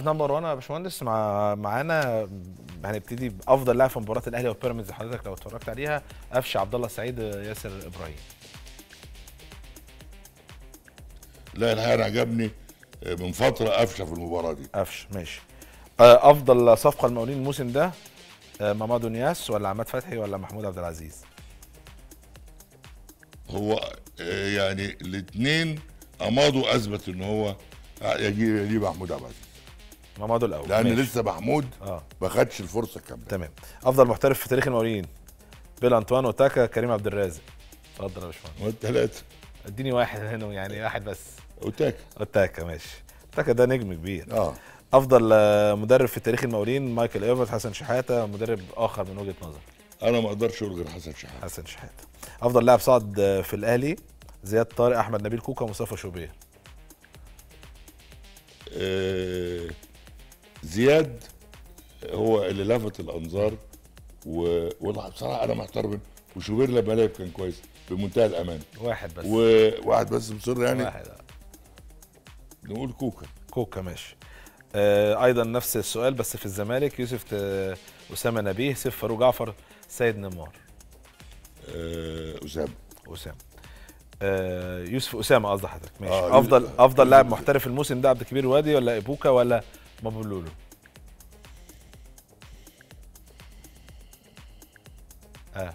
نمبر 1 يا باشمهندس مع معانا هنبتدي بافضل لاعب في مباراه الاهلي وبيراميدز حضرتك لو اتفرجت عليها قفشه عبد الله السعيد ياسر ابراهيم لا الحقيقه انا عجبني من فتره قفشه في المباراه دي قفشه ماشي آه، افضل صفقه المقاولين الموسم ده آه، مامادو نياس ولا عماد فتحي ولا محمود عبد العزيز هو آه، يعني الاثنين اماضو اثبت ان هو يجي يجي محمود عبد العزيز مامادو الاول لان ماشي. لسه محمود اه ما خدش الفرصه الكامله تمام افضل محترف في تاريخ المقاولين بيل انطوان اوتاكا كريم عبد الرازق اتفضل يا باشمهندس والثلاثه اديني واحد منهم يعني واحد بس اوتاكا اوتاكا ماشي اوتاكا ده نجم كبير اه افضل آه، مدرب في تاريخ المقاولين مايكل ايفرت حسن شحاته مدرب اخر من وجهه نظر انا ما اقدرش اقول غير حسن شحاته حسن شحاته افضل لاعب صعد آه، في الاهلي زياد طارق احمد نبيل كوكا مصطفى شوبير آه، زياد هو اللي لفت الانظار و- والله بصراحه انا محترم وشوبير لما لعب كان كويس بمنتهى الامان واحد بس وواحد بس مصر يعني واحد آه. نقول كوكا كوكا ماشي آه ايضا نفس السؤال بس في الزمالك يوسف آه، اسامه نبيه سيف فاروق جعفر سيد نمار آه، اسامه اسامه آه يوسف اسامه قصدي حضرتك ماشي آه، افضل يوسف- افضل لاعب يوسف. محترف الموسم ده عبد الكبير الوادي ولا ابوكا ولا مابولولو اه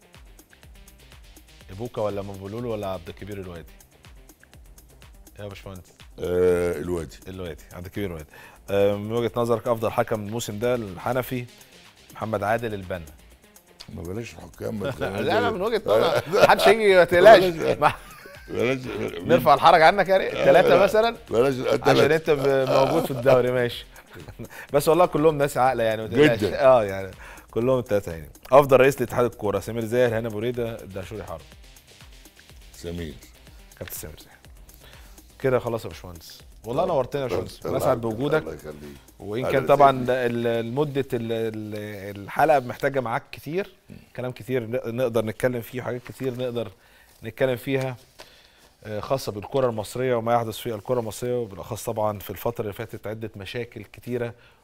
ابوكا ولا مابولولو ولا عبد الكبير الوادي يا باشمهندس آه، الوادي الوادي عبد الكبير الوادي آه من وجهه نظرك افضل حكم الموسم ده الحنفي محمد عادل البنا ما بلاش الحكام ما لا لا من وجهه نظر محدش يجي ما تقلقش ما- بلاش نرفع الحرج عنك يعني ثلاثه لا. مثلا بلاش عشان انت ب- موجود في الدوري ماشي بس والله كلهم ناس عاقله يعني ما تقلقش. جدا. اه يعني كلهم الثلاثه يعني افضل رئيس لاتحاد الكوره سمير زاهر هاني ابو ريده الدهشوري حرب سمير كابتن سمير زاهر كده خلاص يا باشمهندس والله نورتنا يا باشمهندس نسعد بوجودك الله يخليك وان أهلا كان طبعا وسهلا. ال- ال- مده ال- ال- الحلقه محتاجه معاك كتير كلام كتير ن- نقدر نتكلم فيه وحاجات كتير نقدر نتكلم فيها آه، خاصه بالكره المصريه وما يحدث في الكره المصريه وبالاخص طبعا في الفتره اللي فاتت عده مشاكل كتيره